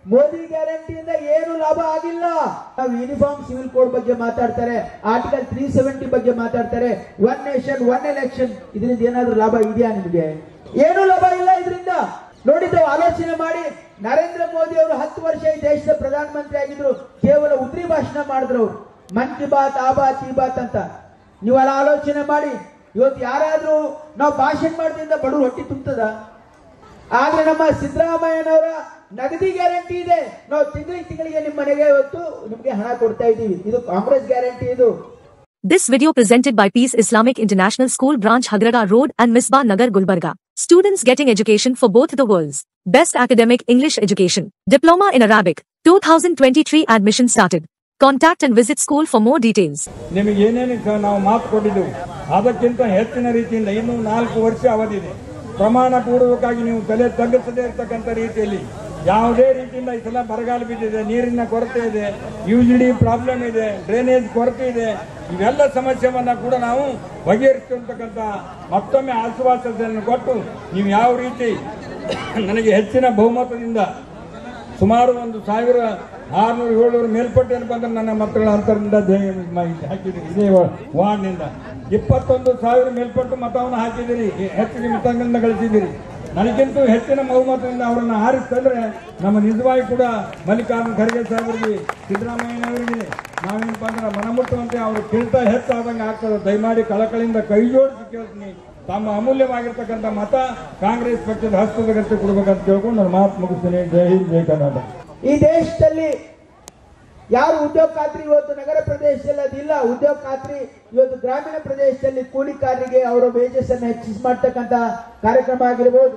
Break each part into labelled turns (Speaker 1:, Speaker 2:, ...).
Speaker 1: ಮೋದಿ ಗ್ಯಾರಂಟಿಯಿಂದ ಏನು ಲಾಭ ಆಗಿಲ್ಲ ನಾವು ಯೂನಿಫಾರ್ಮ್ ಸಿವಿಲ್ ಕೋಡ್ ಬಗ್ಗೆ ಮಾತಾಡ್ತಾರೆ ಆರ್ಟಿಕಲ್ ತ್ರೀ ಸೆವೆಂಟಿ ಬಗ್ಗೆ ಮಾತಾಡ್ತಾರೆ ಒನ್ ನೇಷನ್ ಒನ್ ಎಲೆಕ್ಷನ್ ಇದರಿಂದ ಏನಾದ್ರೂ ಲಾಭ ಇದೆಯಾ ನಿಮಗೆ ಏನು ಲಾಭ ಇಲ್ಲ ಇದರಿಂದ ನೋಡಿದ್ದು ಆಲೋಚನೆ ಮಾಡಿ ನರೇಂದ್ರ ಮೋದಿ ಅವರು ಹತ್ತು ವರ್ಷ ಈ ದೇಶದ ಪ್ರಧಾನಮಂತ್ರಿ ಆಗಿದ್ರು ಕೇವಲ ಉದ್ರಿ ಭಾಷಣ ಮಾಡಿದ್ರು ಅವ್ರು. ಮನ್ ಕಿ ಬಾತ್ ಆ ಬಾತ್ ಈ ಬಾತ್ ಅಂತ ನೀವೆಲ್ಲ ಆಲೋಚನೆ ಮಾಡಿ ಇವತ್ತು ಯಾರಾದ್ರೂ ನಾವು ಭಾಷಣ ಮಾಡೋದ್ರಿಂದ ಬಡವರು ಹೊಟ್ಟಿ ತುಂಬ್ತದ ಆದ್ರೆ ನಮ್ಮ ಸಿದ್ದರಾಮಯ್ಯನವರ ನಗದಿ ಗ್ಯಾರಂಟಿ ಇದೆ ನಾವು ತಿಂಗಳಿಗೆ ತಿಂಗಳಿಗೆ ನಿಮ್ಮ ಮನೆಗೆ ಇವತ್ತು ನಿಮ್ಗೆ ಹಣ ಕೊಡ್ತಾ ಇದ್ದೀವಿ ಇದು ಕಾಂಗ್ರೆಸ್ ಗ್ಯಾರಂಟಿ ಇದು
Speaker 2: This video presented by Peace Islamic International School Branch Hagrada Road and Misbah Nagar Gulbarga. Students getting education for both the worlds. Best academic English education. Diploma in Arabic. 2023 admission started. Contact and visit school for more details.
Speaker 3: ನಿಮಗೆ ಏನೇನು ಕ- ನಾವು ಮಾತು ಕೊಟ್ಟಿದ್ದೆವು ಅದಕ್ಕಿಂತ ಹೆಚ್ಚಿನ ರೀತಿಯಿಂದ ಇನ್ನೂ ನಾಲ್ಕು ವರ್ಷ ಅವಧಿ ಇದೆ ಪ್ರಮಾಣ ಪೂರ್ವಕವಾಗಿ ನೀವು ತಲೆ ತಗ್ಗಿಸದೇ ಇರತಕ್ಕಂಥ ರೀತಿಯಲ್ಲಿ ಯಾವುದೇ ರೀತಿಯಿಂದ ಈ ಸಲ ಬರಗಾಲ ಬಿದ್ದಿದೆ ನೀರಿನ ಕೊರತೆ ಇದೆ ಯು ಜಿ ಡಿ ಪ್ರಾಬ್ಲಮ್ ಇದೆ ಡ್ರೈನೇಜ್ ಕೊರತೆ ಇದೆ ಇವೆಲ್ಲ ಸಮಸ್ಯೆವನ್ನ ಕೂಡ ನಾವು ಬಗೆಹರಿಸಿರ್ತಕ್ಕಂಥ ಮತ್ತೊಮ್ಮೆ ಆಶ್ವಾಸನೆಯನ್ನು ಕೊಟ್ಟು ನೀವು ಯಾವ ರೀತಿ ನನಗೆ ಹೆಚ್ಚಿನ ಬಹುಮತದಿಂದ ಸುಮಾರು ಒಂದು ಸಾವಿರ ಆರ್ನೂರು ಏಳ್ನೂರು ಮೇಲ್ಪಟ್ಟೆಯನ್ನು ಬಂದ್ರೆ ನನ್ನ ಮತಗಳ ಅಂತರದಿಂದ ದೇ- ಮ- ಹಾಕಿದ್ದೀರಿ ಇದೇ ವಾ- ವಾರ್ಡ್ನಿಂದ ಇಪ್ಪತ್ತೊಂದು ಸಾವಿರ ಮೇಲ್ಪಟ್ಟು ಮತವನ್ನು ಹಾಕಿದ್ದೀರಿ ಹೆ- ಹೆಚ್ಚಿನ ಮತಗಳನ್ನು ಗಳಿಸಿದ್ದೀರಿ ನನಗಿಂತೂ ಹೆಚ್ಚಿನ ಬಹುಮತದಿಂದ ಅವರನ್ನು ಆರಿಸ್ತಂದ್ರೆ ನಮ್ಮ ನಿಜವಾಗಿ ಕೂಡ ಮಲ್ಲಿಕಾರ್ಜುನ ಖರ್ಗೆ ಸಾಹೇಬರಿಗೆ ಸಿದ್ದರಾಮಯ್ಯನವರಿಗೆ ನಾವೇನಪ್ಪ ಅಂದ್ರೆ ಮನಮುಟ್ಟುವಂತೆ ಅವರು ಕಿಲ್ತ ಹೆಚ್ಚಾದಂಗೆ ಆಗ್ತದೆ ದಯಮಾಡಿ ಕಳಕಳಿಯಿಂದ ಕೈ ಜೋಡಿಸಿ ಕೇಳ್ತೀನಿ ತಮ್ಮ ಅಮೂಲ್ಯವಾಗಿರ್ತಕ್ಕಂಥ ಮತ ಕಾಂಗ್ರೆಸ್ ಪಕ್ಷದ ಹಸ್ತದಗತ್ತೆ ಕೊಡ್ಬೇಕಂತ ಕೇಳ್ಕೊಂಡು ನಾನು ಮಾತು ಮುಗಿಸ್ತೇನೆ ಜೈ ಹಿಂದ್ ಜೈ ಕರ್ನಾಟಕ
Speaker 1: ಈ ದೇಶದಲ್ಲಿ ಯಾರು ಉದ್ಯೋಗ ಖಾತ್ರಿ ಇವತ್ತು ನಗರ ಪ್ರದೇಶದಲ್ಲಿ ಅದಿಲ್ಲ ಉದ್ಯೋಗ ಖಾತ್ರಿ ಇವತ್ತು ಗ್ರಾಮೀಣ ಪ್ರದೇಶದಲ್ಲಿ ಕೂಲಿಕಾರರಿಗೆ ಅವರ ವೇಜಸ್ ಅನ್ನು ಹೆಚ್ಚಿಸಿ ಮಾಡ್ತಕ್ಕಂಥ ಕಾರ್ಯಕ್ರಮ ಆಗಿರ್ಬೋದು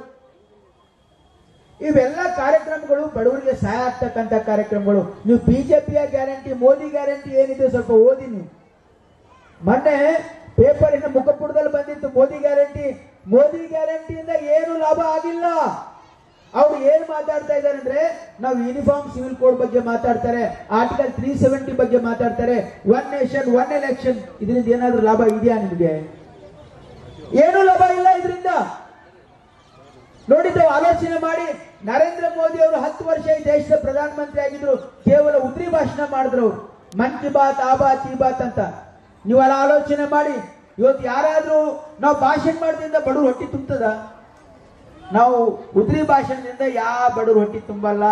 Speaker 1: ಇವೆಲ್ಲ ಕಾರ್ಯಕ್ರಮಗಳು ಬಡವರಿಗೆ ಸಹಾಯ ಆಗ್ತಕ್ಕಂಥ ಕಾರ್ಯಕ್ರಮಗಳು ನೀವು ಬಿಜೆಪಿಯ ಗ್ಯಾರಂಟಿ ಮೋದಿ ಗ್ಯಾರಂಟಿ ಏನಿದೆ ಸ್ವಲ್ಪ ಓದಿ ನೀವು ಮೊನ್ನೆ ಪೇಪರಿನ ಮುಖಪುಟದಲ್ಲಿ ಬಂದಿತ್ತು ಮೋದಿ ಗ್ಯಾರಂಟಿ ಮೋದಿ ಗ್ಯಾರಂಟಿಯಿಂದ ಏನು ಲಾಭ ಆಗಿಲ್ಲ ಅವ್ರು ಏನ್ ಮಾತಾಡ್ತಾ ಇದ್ದಾರೆ ಅಂದ್ರೆ ನಾವು ಯೂನಿಫಾರ್ಮ್ ಸಿವಿಲ್ ಕೋಡ್ ಬಗ್ಗೆ ಮಾತಾಡ್ತಾರೆ ಆರ್ಟಿಕಲ್ ತ್ರೀ ಸೆವೆಂಟಿ ಬಗ್ಗೆ ಮಾತಾಡ್ತಾರೆ ಒನ್ ನೇಷನ್ ಒನ್ ಎಲೆಕ್ಷನ್ ಇದರಿಂದ ಏನಾದ್ರೂ ಲಾಭ ಇದೆಯಾ ನಿಮಗೆ ಏನು ಲಾಭ ಇಲ್ಲ ಇದರಿಂದ ನೋಡಿದ್ದು ಆಲೋಚನೆ ಮಾಡಿ ನರೇಂದ್ರ ಮೋದಿ ಅವರು ಹತ್ತು ವರ್ಷ ಈ ದೇಶದ ಪ್ರಧಾನಮಂತ್ರಿ ಆಗಿದ್ರು ಕೇವಲ ಉದ್ರಿ ಭಾಷಣ ಮಾಡಿದ್ರು ಅವ್ರು. ಮನ್ ಕಿ ಬಾತ್ ಆ ಬಾತ್ ಈ ಬಾತ್ ಅಂತ ನೀವೆಲ್ಲ ಆಲೋಚನೆ ಮಾಡಿ ಇವತ್ತು ಯಾರಾದ್ರೂ ನಾವು ಭಾಷಣ ಮಾಡೋದ್ರಿಂದ ಬಡವರು ಹೊಟ್ಟಿ ತುಂಬ್ತದ ನಾವು ಉದ್ರಿ ಭಾಷಣದಿಂದ ಯಾವ ಬಡವರು ಹೊಟ್ಟಿ ತುಂಬಲ್ಲ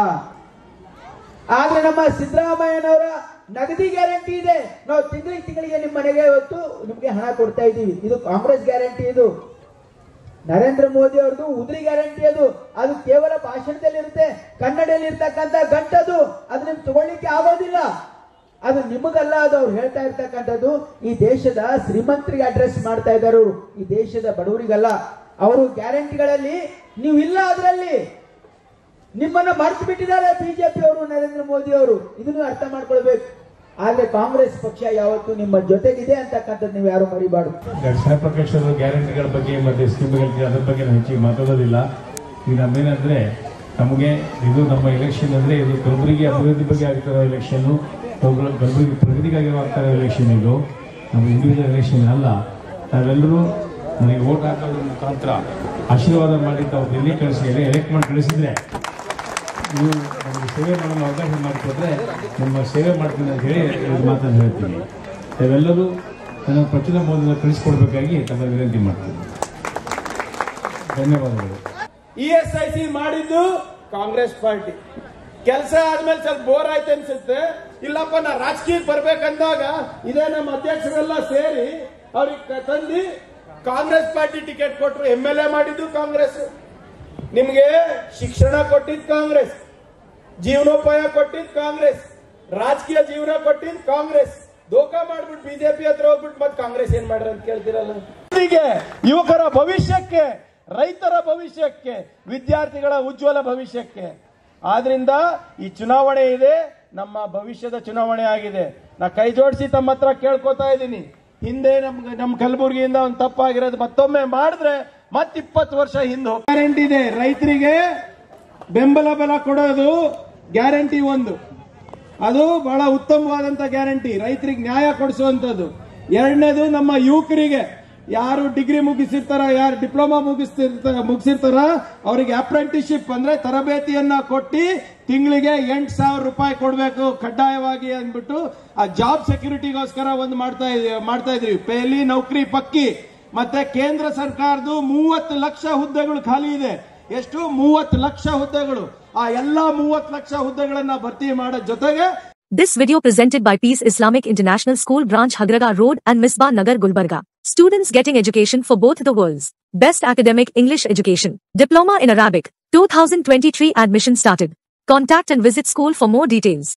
Speaker 1: ಆದ್ರೆ ನಮ್ಮ ಸಿದ್ದರಾಮಯ್ಯನವರ ನಗದಿ ಗ್ಯಾರಂಟಿ ಇದೆ ನಾವು ತಿಂಗಳಿಗೆ ತಿಂಗಳಿಗೆ ನಿಮ್ಮ ಮನೆಗೆ ಇವತ್ತು ನಿಮ್ಗೆ ಹಣ ಕೊಡ್ತಾ ಇದ್ದೀವಿ ಇದು ಕಾಂಗ್ರೆಸ್ ಗ್ಯಾರಂಟಿ ಇದು ನರೇಂದ್ರ ಮೋದಿ ಅವ್ರದ್ದು ಉದ್ರಿ ಗ್ಯಾರಂಟಿ ಅದು ಅದು ಕೇವಲ ಭಾಷಣದಲ್ಲಿ ಇರುತ್ತೆ ಕನ್ನಡದಲ್ಲಿ ಇರ್ತಕ್ಕಂಥ ಗಂಟದು ಅದು ನಿಮ್ಗೆ ತಗೊಳ್ಳಿಕ್ಕೆ ಆಗೋದಿಲ್ಲ ಅದು ನಿಮಗಲ್ಲ ಅದು ಅವ್ರು ಹೇಳ್ತಾ ಇರ್ತಕ್ಕಂಥದ್ದು ಈ ದೇಶದ ಶ್ರೀಮಂತರಿಗೆ ಅಡ್ರೆಸ್ ಮಾಡ್ತಾ ಇದ್ದಾರೆ ಅವರು ಈ ದೇಶದ ಬಡವರಿಗಲ್ಲ ಅವರು ಗ್ಯಾರಂಟಿಗಳಲ್ಲಿ ನೀವು ಇಲ್ಲ ಅದರಲ್ಲಿ ನಿಮ್ಮನ್ನ ಮರ್ತು ಬಿಟ್ಟಿದ್ದಾರೆ ಬಿಜೆಪಿ ಅವರು ನರೇಂದ್ರ ಮೋದಿ ಅವರು ಇದನ್ನು ಅರ್ಥ ಮಾಡ್ಕೊಳ್ಬೇಕು ಆದ್ರೆ ಕಾಂಗ್ರೆಸ್ ಪಕ್ಷ ಯಾವತ್ತು ನಿಮ್ಮ ಜೊತೆಗಿದೆ ಅಂತಕ್ಕಂಥದ್ದು ನೀವು ಯಾರು ಮರಿಬಾರ್ದು
Speaker 4: ಪ್ರಕಾಶ್ ಅವರು ಗ್ಯಾರಂಟಿಗಳ ಬಗ್ಗೆ ಮತ್ತೆ ಸ್ಕೀಮ್ಗಳಿಗೆ ಅದ್ರ ಬಗ್ಗೆ ನಾವು ಹೆಚ್ಚಿಗೆ ಮಾತಾಡೋದಿಲ್ಲ ಈಗ ನಮ್ಮೇನಂದ್ರೆ ನಮಗೆ ಇದು ನಮ್ಮ ಎಲೆಕ್ಷನ್ ಅಂದ್ರೆ ಇದು ಕಲಬುರಗಿ ಅಭಿವೃದ್ಧಿ ಬಗ್ಗೆ ಆಗ್ತಿರೋ ಎಲೆಕ್ಷನ್ ಕಲಬುರಗಿ ಪ್ರಗತಿಗಾಗಿ ಆಗ್ತಿರೋ ಎಲೆಕ್ಷನ್ ಇದು ನಮ್ಮ ಇಂಡಿವಿಜುವಲ್ ಎಲೆಕ್ಷನ್ ಅಲ್ಲ ನಾವೆಲ್ಲರೂ ನನಗೆ ಓಟ್ ಹಾಕೋದ್ರ ಮುಖಾಂತರ ಆಶೀರ್ವಾದ ಮಾಡಿ ತಾವು ಡೆಲ್ಲಿ ಕಳಿಸಿ ಎಲೆಕ್ಟ್ ಮಾಡಿ ಕಳಿಸಿದ್ರೆ ನೀವು ನಮಗೆ ಸೇವೆ ಮಾಡಲು ಅವಕಾಶ ಮಾಡಿಕೊಟ್ರೆ ನಿಮ್ಮ ಸೇವೆ ಮಾಡ್ತೀನಿ ಅಂತ ಹೇಳಿ ಈ ಮಾತನ್ನು ಹೇಳ್ತೀನಿ ತಾವೆಲ್ಲರೂ ನನ್ನ ಪ್ರಚುರ ಮೋದಿನ ಕಳಿಸ್ಕೊಡ್ಬೇಕಾಗಿ ತಮ್ಮ ವಿನಂತಿ ಮಾಡ್ತೀನಿ ಧನ್ಯವಾದಗಳು
Speaker 5: ಇ ಎಸ್ ಐ ಸಿ ಮಾಡಿದ್ದು ಕಾಂಗ್ರೆಸ್ ಪಾರ್ಟಿ ಕೆಲಸ ಆದ್ಮೇಲೆ ಸ್ವಲ್ಪ ಬೋರ್ ಆಯ್ತು ಅನ್ಸುತ್ತೆ ಇಲ್ಲಪ್ಪ ನಾ ರಾಜಕೀಯಕ್ಕೆ ಬರ್ಬೇಕಂದಾಗ ಇದೇ ನಮ್ಮ ಅಧ್ಯಕ್ಷರೆಲ್ಲ ಸೇರಿ ಅವ್ರಿಗೆ ತಂದು ಕಾಂಗ್ರೆಸ್ ಪಾರ್ಟಿ ಟಿಕೆಟ್ ಕೊಟ್ರು ಎಂ ಎಲ್ ಎ ಮಾಡಿದ್ದು ಕಾಂಗ್ರೆಸ್ ನಿಮ್ಗೆ ಶಿಕ್ಷಣ ಕೊಟ್ಟಿದ್ದು ಕಾಂಗ್ರೆಸ್ ಜೀವನೋಪಾಯ ಕೊಟ್ಟಿದ್ದು ಕಾಂಗ್ರೆಸ್ ರಾಜಕೀಯ ಜೀವನ ಕೊಟ್ಟಿದ್ದು ಕಾಂಗ್ರೆಸ್ ದೋಖಾ ಮಾಡ್ಬಿಟ್ಟು ಬಿಜೆಪಿ ಹತ್ರ ಹೋಗ್ಬಿಟ್ಟು ಮತ್ತೆ ಕಾಂಗ್ರೆಸ್ ಏನ್ ಮಾಡ್ರ ಅಂತ ಕೇಳ್ತಿರಲ್ಲ ಹೀಗೆ ಯುವಕರ ಭವಿಷ್ಯಕ್ಕೆ ರೈತರ ಭವಿಷ್ಯಕ್ಕೆ ವಿದ್ಯಾರ್ಥಿಗಳ ಉಜ್ವಲ ಭವಿಷ್ಯಕ್ಕೆ ಆದ್ರಿಂದ ಈ ಚುನಾವಣೆ ಇದೆ ನಮ್ಮ ಭವಿಷ್ಯದ ಚುನಾವಣೆ ಆಗಿದೆ ನಾ ಕೈ ಜೋಡಿಸಿ ತಮ್ಮ ಹತ್ರ ಕೇಳ್ಕೊತಾ ಇದ್ದೀನಿ ಹಿಂದೆ ನಮ್ಗೆ ನಮ್ಮ ಕಲಬುರಗಿಯಿಂದ ಒಂದು ತಪ್ಪಾಗಿರೋದು ಮತ್ತೊಮ್ಮೆ ಮಾಡಿದ್ರೆ ಮತ್ ಇಪ್ಪತ್ತು ವರ್ಷ ಹಿಂದೆ ಗ್ಯಾರಂಟಿ ಇದೆ ರೈತರಿಗೆ ಬೆಂಬಲ ಬೆಲ ಕೊಡೋದು ಗ್ಯಾರಂಟಿ ಒಂದು ಅದು ಬಹಳ ಉತ್ತಮವಾದಂತ ಗ್ಯಾರಂಟಿ ರೈತರಿಗೆ ನ್ಯಾಯ ಕೊಡಿಸುವಂತದ್ದು ಎರಡನೇದು ನಮ್ಮ ಯುವಕರಿಗೆ ಯಾರು ಡಿಗ್ರಿ ಮುಗಿಸಿರ್ತಾರ ಯಾರು ಡಿಪ್ಲೊಮಾ ಮುಗಿಸ್ತಿರ್ತಾರ ಮುಗಿಸಿರ್ತಾರ ಅವರಿಗೆ ಅಪ್ರೆಂಟಿಸ್ಶಿಪ್ ಅಂದ್ರೆ ತರಬೇತಿಯನ್ನ ಕೊಟ್ಟಿ ತಿಂಗಳಿಗೆ ಎಂಟು ಸಾವಿರ ರೂಪಾಯಿ ಕೊಡಬೇಕು ಕಡ್ಡಾಯವಾಗಿ ಅಂದ್ಬಿಟ್ಟು ಆ ಜಾಬ್ ಸೆಕ್ಯೂರಿಟಿಗೋಸ್ಕರ ಒಂದು ಮಾಡ್ತಾ ಇದ್ದೀವಿ ಮಾಡ್ತಾ ಇದ್ವಿ ಪೇಲಿ ನೌಕರಿ ಪಕ್ಕಿ ಮತ್ತೆ ಕೇಂದ್ರ ಸರ್ಕಾರದ್ದು ಮೂವತ್ತು ಲಕ್ಷ ಹುದ್ದೆಗಳು ಖಾಲಿ ಇದೆ ಎಷ್ಟು ಮೂವತ್ತು ಲಕ್ಷ ಹುದ್ದೆಗಳು ಆ ಎಲ್ಲಾ ಮೂವತ್ತು ಲಕ್ಷ ಹುದ್ದೆಗಳನ್ನ ಭರ್ತಿ ಮಾಡೋ ಜೊತೆಗೆ
Speaker 2: This video presented by Peace Islamic International School Branch Hagraga Road and Misbah Nagar Gulbarga. Students getting education for both the worlds. Best academic English education. Diploma in Arabic. 2023 admission started. Contact and visit school for more details.